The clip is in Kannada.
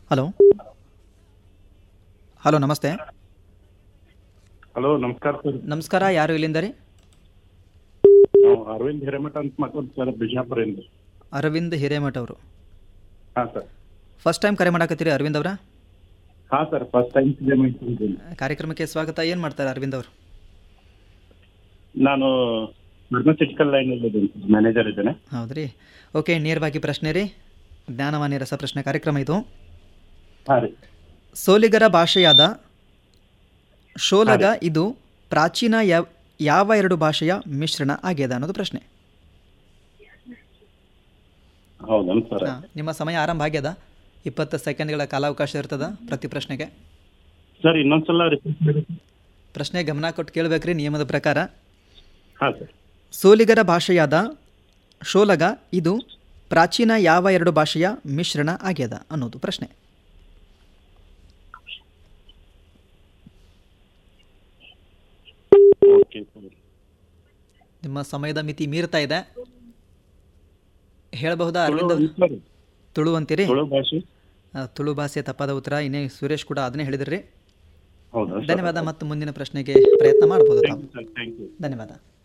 ಹಲೋ ಹಲೋ ನಮಸ್ತೆ ಹಲೋ ನಮಸ್ಕಾರ ಸರ್ ನಮಸ್ಕಾರ ಯಾರು ಇಲ್ಲಿಂದ ರೀ ನಾವು ಅರವಿಂದ್ ಹಿರೇಮಠ ಅಂತ ಮಾತಾಡ್ತೀವಿ ಸರ್ ಬಿಜಾಪುರಿಂದ ಅರವಿಂದ್ ಹಿರೇಮಠ ಅವರು ಹಾಂ ಸರ್ ಫಸ್ಟ್ ಟೈಮ್ ಕರೆ ಮಾಡಾಕತ್ತೀರಿ ಅರವಿಂದ್ ಅವರ ಹಾಂ ಸರ್ ಫಸ್ಟ್ ಟೈಮ್ ಸಿಎ ಮಾಡ್ತಿದ್ದೀನಿ ಕಾರ್ಯಕ್ರಮಕ್ಕೆ ಸ್ವಾಗತ ಏನು ಮಾಡ್ತಾರೆ ಅರವಿಂದ್ ಅವರು ನಾನು ಫಾರ್ಮಸ್ಯೂಟಿಕಲ್ ಲೈನಲ್ಲಿ ಇದ್ದೀನಿ ಸರ್ ಮ್ಯಾನೇಜರ್ ಇದ್ದೇನೆ ಹೌದ್ರಿ ಓಕೆ ನೇರವಾಗಿ ಪ್ರಶ್ನೆ ರೀ ಜ್ಞಾನವಾಣಿ ರಸ ಪ್ರಶ್ನೆ ಕಾರ್ಯಕ್ರಮ ಇದು ಹಾಂ ರೀ ಸೋಲಿಗರ ಭಾಷೆಯಾದ ಶೋಲಗ ಇದು ಪ್ರಾಚೀನ ಯಾವ ಯಾವ ಎರಡು ಭಾಷೆಯ ಮಿಶ್ರಣ ಆಗ್ಯದ ಅನ್ನೋದು ಪ್ರಶ್ನೆ ಹೌದನ್ ಸರ್ ಹಾ, ನಿಮ್ಮ ಸಮಯ ಆರಂಭ ಆಗ್ಯದ ಇಪ್ಪತ್ತು ಸೆಕೆಂಡ್ಗಳ ಕಾಲಾವಕಾಶ ಇರ್ತದ ಪ್ರತಿ ಪ್ರಶ್ನೆಗೆ ಸರ್ ಇನ್ನೊಂದ್ಸಲ ರಿಪೀಟ್ ಮಾಡಿ ಪ್ರಶ್ನೆ ಗಮನ ಕೊಟ್ಟು ಕೇಳಬೇಕ್ರಿ ನಿಯಮದ ಪ್ರಕಾರ ಹಾಂ ಸರ್ ಸೋಲಿಗರ ಭಾಷೆಯಾದ ಶೋಲಗ ಇದು ಪ್ರಾಚೀನ ಯಾವ ಎರಡು ಭಾಷೆಯ ಮಿಶ್ರಣ ಆಗ್ಯದ ಅನ್ನೋದು ಪ್ರಶ್ನೆ ಓಕೆ ಸರ್ ನಿಮ್ಮ ಸಮಯದ ಮಿತಿ ಮೀರ್ತಾ ಇದೆ ಹೇಳಬಹುದಾ ತುಳು ಅರವಿಂದ್ ಅವ್ರೆ? ಸರ್ ತುಳು ಅಂತೀರಿ ತುಳು ಭಾಷೆ ಆ, ತುಳು ಭಾಷೆ ತಪ್ಪಾದ ಉತ್ತರ ಇನ್ನೇ ಸುರೇಶ್ ಕೂಡ ಅದನ್ನೇ ಹೇಳಿದ್ರಿ ಹೌದಾ ಸರ್ ಧನ್ಯವಾದ ಮತ್ತು ಮುಂದಿನ ಪ್ರಶ್ನೆಗೆ ಪ್ರಯತ್ನ ಮಾಡ್ಬೋದು ತಾವು thank you sir thank you ಧನ್ಯವಾದ